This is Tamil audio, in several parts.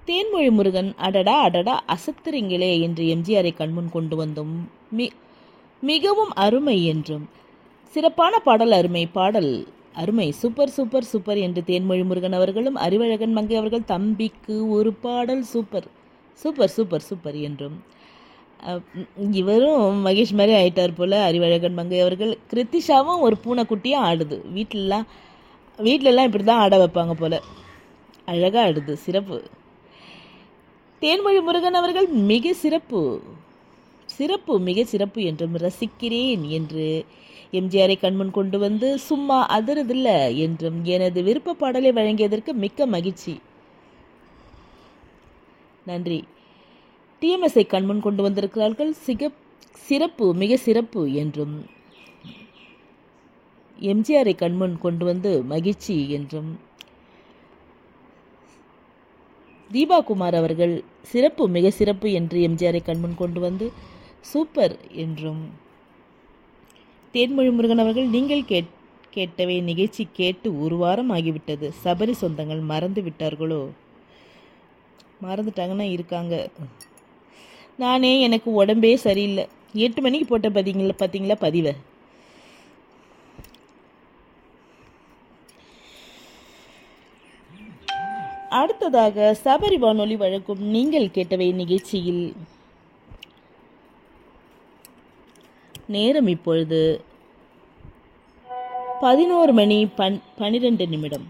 தேன்மொழி முருகன் அடடா அடடா அசத்துறீங்களே என்று எம்ஜிஆரை கண்முன் கொண்டு வந்தோம் மி மிகவும் அருமை என்றும் சிறப்பான பாடல் அருமை பாடல் அருமை சூப்பர் சூப்பர் சூப்பர் என்று தேன்மொழி முருகன் அவர்களும் அறிவழகன் மங்கை அவர்கள் தம்பிக்கு ஒரு பாடல் சூப்பர் சூப்பர் சூப்பர் சூப்பர் என்றும் அஹ், இவரும் மகேஷ் மாதிரி ஆயிட்டார் போல அறிவழகன் மங்கை அவர்கள் கிருத்திஷாவும் ஒரு பூனைக்குட்டியாக ஆடுது வீட்டிலலாம் வீட்டிலலாம் இப்படி தான் ஆட வைப்பாங்க போல அழகாக ஆடுது சிறப்பு தேன்மொழி முருகன் அவர்கள் மிக சிறப்பு சிறப்பு மிக சிறப்பு என்றும் ரசிக்கிறேன் என்று எம்ஜிஆரை கண்முன் கொண்டு வந்து சும்மா அதிரதில்ல என்றும் எனது விருப்ப பாடலை வழங்கியதற்கு மிக்க மகிழ்ச்சி நன்றி டிஎம்எஸ்ஐ கண்முன் கொண்டு வந்திருக்கிறார்கள் சிக சிறப்பு மிக சிறப்பு என்றும் எம்ஜிஆரை கண்முன் கொண்டு வந்து மகிழ்ச்சி என்றும் தீபா குமார் அவர்கள் சிறப்பு மிக சிறப்பு என்று எம்ஜிஆரை கண்முன் கொண்டு வந்து சூப்பர் என்றும் தேன்மொழி முருகன் அவர்கள் நீங்கள் கேட் கேட்டவை நிகழ்ச்சி கேட்டு ஒரு வாரம் ஆகிவிட்டது சபரி சொந்தங்கள் மறந்து விட்டார்களோ மறந்துட்டாங்கன்னா இருக்காங்க நானே எனக்கு உடம்பே சரியில்லை எட்டு மணிக்கு போட்ட பார்த்தீங்களா பார்த்தீங்களா பதிவை அடுத்ததாக சபரி வானொலி வழங்கும் நீங்கள் கேட்டவை நிகழ்ச்சியில் நேரம் இப்பொழுது பதினோரு மணி பன் பனிரெண்டு நிமிடம்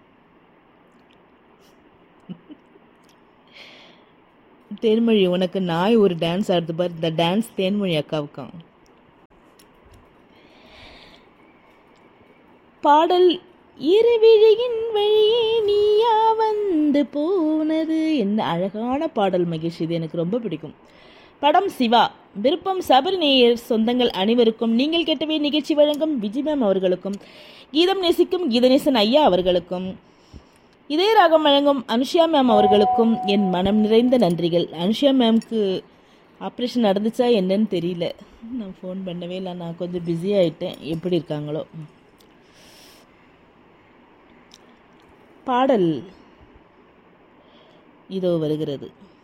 தேன்மொழி உனக்கு நாய் ஒரு டான்ஸ் ஆடுது பார் இந்த டான்ஸ் தேன்மொழி அக்காவுக்காம் பாடல் இருவிழியின் வழியே நீயா வந்து போனது என்ன அழகான பாடல் மகேஷ் இது எனக்கு ரொம்ப பிடிக்கும் படம் சிவா விருப்பம் சபரி நேயர் சொந்தங்கள் அனைவருக்கும் நீங்கள் கேட்டவே நிகழ்ச்சி வழங்கும் விஜய் மேம் அவர்களுக்கும் கீதம் நேசிக்கும் கீதநேசன் ஐயா அவர்களுக்கும் இதே ராகம் வழங்கும் அனுஷியா மேம் அவர்களுக்கும் என் மனம் நிறைந்த நன்றிகள் அனுஷியா மேம்க்கு ஆப்ரேஷன் நடந்துச்சா என்னன்னு தெரியல நான் ஃபோன் பண்ணவே இல்லை நான் கொஞ்சம் பிஸி ஆயிட்டேன் எப்படி இருக்காங்களோ பாடல் இதோ வருகிறது